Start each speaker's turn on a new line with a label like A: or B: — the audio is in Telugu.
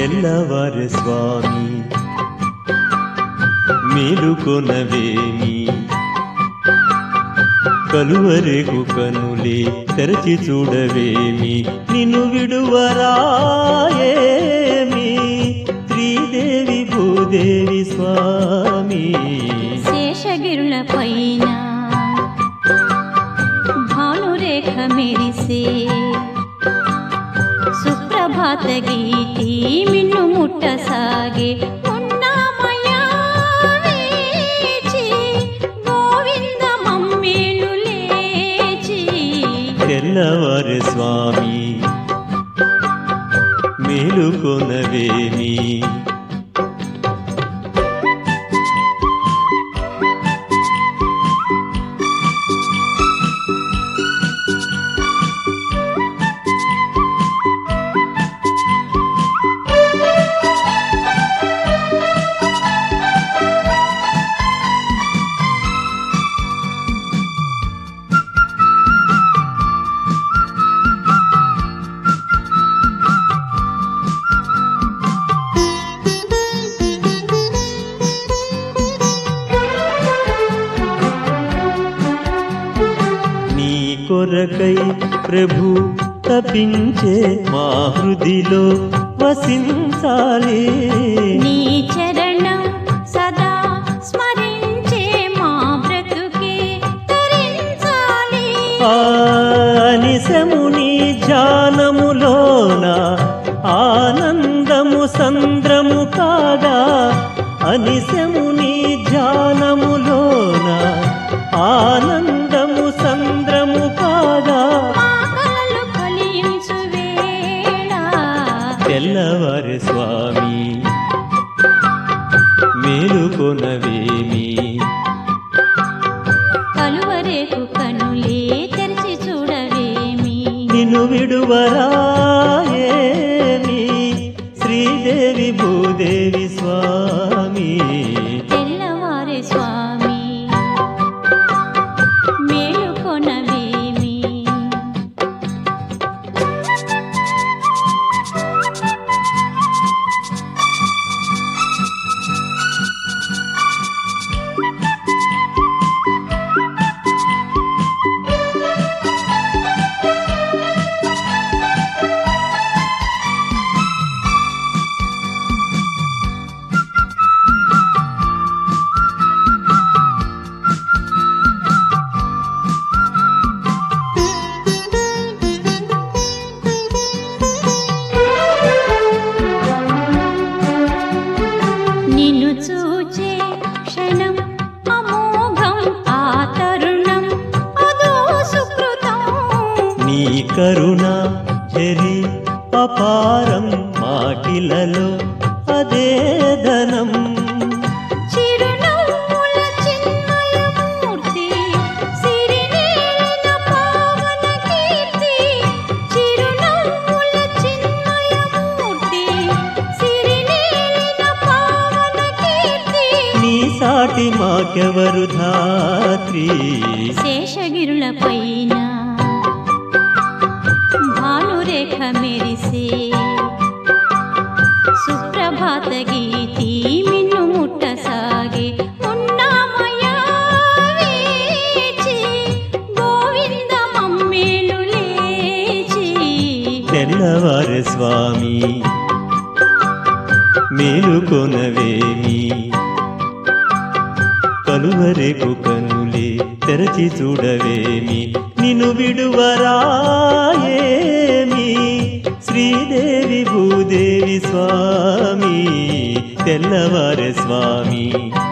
A: తెల్లవారు స్వామి మేలుకొనవేమి కలువరేగు కనులే తెరచి చూడవేమి నిన్ను విడువరాయేమి శ్రీదేవి భూదేవి స్వామి
B: శేషగిరుల పైన భానురేఖ మెరిసే సుప్రభాత గీతి మిన్ను ముట్టసాగే ఉన్నామయ్యా వేచి, గోవింద మమ్మేలు లేచి
A: తెల్లవారు స్వామి మేలుకొనవేమి నీ కొరకై ప్రభు తపించే మా హృదిలో వసించాలి
B: నీ చరణం సదా స్మరించే మా బ్రతుకే తరించాలి
A: ఆనిసముని ధ్యానములోన ఆనందము సంద్రము కాగా అనిసముని ధ్యానములోన ఆనందము సంద్రము కాగా
B: మా కలలు ఫలించు వేళ
A: తెల్లవారు స్వామి మేలుకొనవేమి
B: కలువరేకు కనులే తెరిచి చూడవేమి
A: నిన్ను విడువరాయేమి శ్రీదేవి భూదేవి స్వామి
B: తెల్లవారే స్వామి మేలుకొనవేమి నిన్ను చూచే క్షణం అమోఘం ఆ తరుణం అదో సుకృతం
A: నీ కరుణ జరి అపారం మాటిలలో అదే ధనం
B: చిరునవ్వుల చిన్మయమూర్తి సిరినేలిన పావన కీర్తి చిరునవ్వుల చిన్మయమూర్తి సిరినేలిన పావన కీర్తి
A: నీ సాటి మాకెవరు ధాత్రి
B: శేషగిరుల పైన భానురేఖ మెరిసే సుప్రభాత గీతి మిన్ను ముట్టసాగే ఉన్నామయ్యా వేచి, గోవింద మమ్మేలు లేచి
A: తెల్లవారు స్వామి మేలుకొనవేమి కలువరేకు కనులే తెరచి చూడవేమి నిన్ను విడువరాయేమి శ్రీదేవి భూదేవి స్వామి తెల్లవారు స్వామి